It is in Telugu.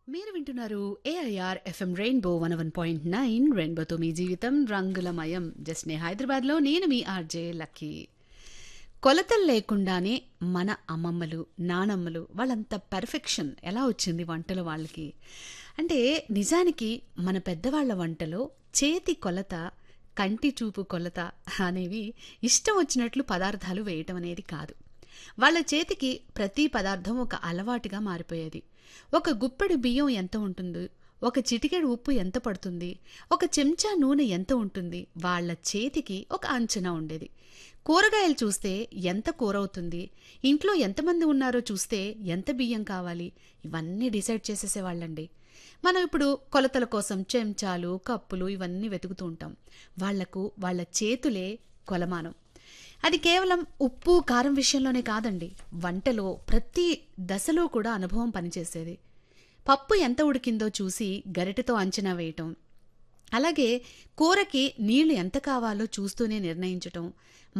మీరు వింటున్నారు AIR FM rainbow one one point nine రెయిన్బోతో మీ జీవితం రంగులమయం జస్ట్ నే హైదరాబాద్లో నేను మీ ఆర్జే లక్కీ కొలతలు లేకుండానే మన అమ్మమ్మలు నానమ్మలు వాళ్ళంత పర్ఫెక్షన్ ఎలా వచ్చింది వంటలు వాళ్ళకి అంటే నిజానికి మన పెద్దవాళ్ళ వంటలో చేతి కొలత కంటి చూపు కొలత అనేవి ఇష్టం వచ్చినట్లు పదార్థాలు వేయటం అనేది కాదు వాళ్ళ చేతికి ప్రతి పదార్థం ఒక అలవాటుగా మారిపోయేది ఒక గుప్పెడు బియ్యం ఎంత ఉంటుంది ఒక చిటికెడు ఉప్పు ఎంత పడుతుంది ఒక చెంచా నూనె ఎంత ఉంటుంది వాళ్ళ చేతికి ఒక అంచనా ఉండేది కూరగాయలు చూస్తే ఎంత కూర అవుతుంది ఇంట్లో ఎంతమంది ఉన్నారో చూస్తే ఎంత బియ్యం కావాలి ఇవన్నీ డిసైడ్ చేసేసేవాళ్ళండి మనం ఇప్పుడు కొలతల కోసం చెంచాలు కప్పులు ఇవన్నీ వెతుకుతూ ఉంటాం వాళ్లకు వాళ్ళ చేతులే కొలమానం అది కేవలం ఉప్పు కారం విషయంలోనే కాదండి వంటలో ప్రతి దశలో కూడా అనుభవం పనిచేసేది పప్పు ఎంత ఉడికిందో చూసి గరిటెతో అంచనా వేయటం అలాగే కూరకి నీళ్లు ఎంత కావాలో చూస్తూనే నిర్ణయించటం